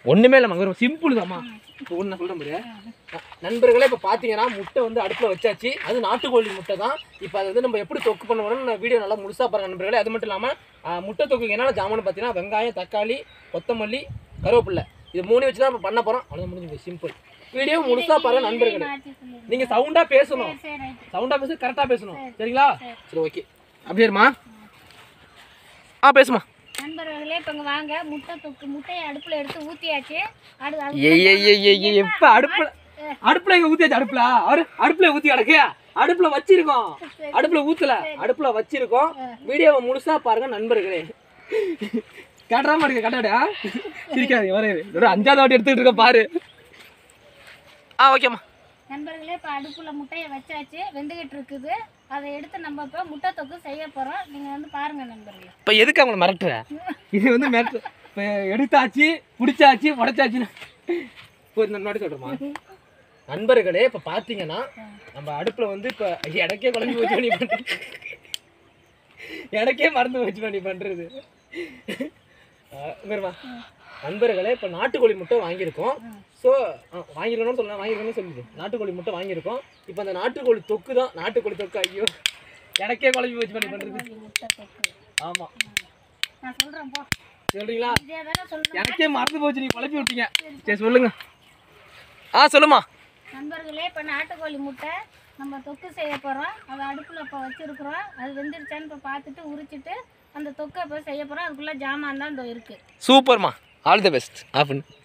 ஒன்றுமே இல்லை மங்க சிம்பிள் தாம்மா இப்போ ஒன்று சொல்கிறேன் பாரு நண்பர்களே இப்போ பார்த்தீங்கன்னா முட்டை வந்து அடுப்பில் வச்சாச்சு அது நாட்டுக்கோழி முட்டை தான் இப்போ அது வந்து நம்ம எப்படி தொக்கு பண்ண போறோம்னு வீடியோ நல்லா முழுசாக பாருங்க நண்பர்களே அது மட்டும் இல்லாமல் முட்டை தொக்குக்கு என்னென்ன ஜாமான் பார்த்தீங்கன்னா வெங்காயம் தக்காளி கொத்தமல்லி கருவேப்பில்லை இது மூணு வச்சு தான் இப்போ பண்ண போகிறோம் அவ்வளோ முடிஞ்சு சிம்பிள் வீடியோ முழுசாக பாருங்க நண்பர்களே நீங்கள் சவுண்டாக பேசணும் சவுண்டாக பேச கரெக்டாக பேசணும் சரிங்களா சரி ஓகே அப்படியேம்மா ஆ பேசுமா நண்பர்களே இப்போ இங்கே வாங்க முட்டை தொக்கு முட்டையை அடுப்பில் எடுத்து ஊற்றியாச்சு அது ஏய் ஏய் ஏய் ஏய் ஏய் எப்ப அடுப்புல அடுப்புல இங்க ஊத்தியாச்சு அடுப்புல அவரு அடுப்புல ஊத்தி கிடக்கு அடுப்புல வச்சிருக்கோம் அடுப்புல ஊத்தல அடுப்புல வச்சிருக்கோம் வீடியோவை முழுசா பாருங்க நண்பர்களே கேட்டா மாட்டேங்க கட்டாடா சிரிக்காதீங்க வர ஒரு அஞ்சாவது வாட்டி எடுத்துக்கிட்டு இருக்க பாரு ஆ ஓகேம்மா நண்பர்களே இப்போ அடுப்பில் முட்டையை வச்சாச்சு வெந்துகிட்டு இருக்குது அதை எடுத்து நம்ம இப்போ முட்டை தொக்கு செய்ய போகிறோம் நீங்கள் வந்து பாருங்கள் நண்பர்களே இப்போ எதுக்கு அவங்கள மிரட்டுற இது வந்து மிரட்டு இப்போ எடுத்தாச்சு பிடிச்சாச்சு உடைச்சாச்சுன்னு இப்போ இந்த முன்னாடி சொல்கிறோமா நண்பர்களே இப்போ பார்த்தீங்கன்னா நம்ம அடுப்பில் வந்து இப்போ எனக்கே குழம்பு வச்சு பண்ணி பண்ணுறது எனக்கே மறந்து வச்சு பண்ணி பண்ணுறது வேறுமா நண்பர்களே இப்போ நாட்டுக்கோழி முட்டை வாங்கியிருக்கோம் ஸோ வாங்கிருக்கணும்னு சொல்லலாம் வாங்கிருக்கணும்னு சொல்லுது நாட்டுக்கோழி முட்டை வாங்கியிருக்கோம் இப்போ அந்த நாட்டுக்கோழி தொக்கு தான் நாட்டுக்கோழி தொக்கு ஐயோ எனக்கே குழம்பு வச்சு பண்ணி பண்ணுறது முட்டை தொக்கு ஆமாம் நான் சொல்கிறேன் போ சொல்றீங்களா இதே தானே சொல்கிறேன் எனக்கே மறந்து போச்சு நீ குழப்பி விட்டீங்க சரி சொல்லுங்க ஆ சொல்லுமா நண்பர்களே இப்போ நாட்டுக்கோழி முட்டை நம்ம தொக்கு செய்ய போகிறோம் அதை அடுப்பில் இப்போ வச்சுருக்குறோம் அது வெந்துருச்சான்னு இப்போ பார்த்துட்டு உரிச்சிட்டு அந்த தொக்கை இப்போ செய்ய போகிறோம் அதுக்குள்ளே ஜாமான் தான் இந்த இருக்குது சூப்பர்மா ஆல் தி பெஸ்ட் ஆஃப்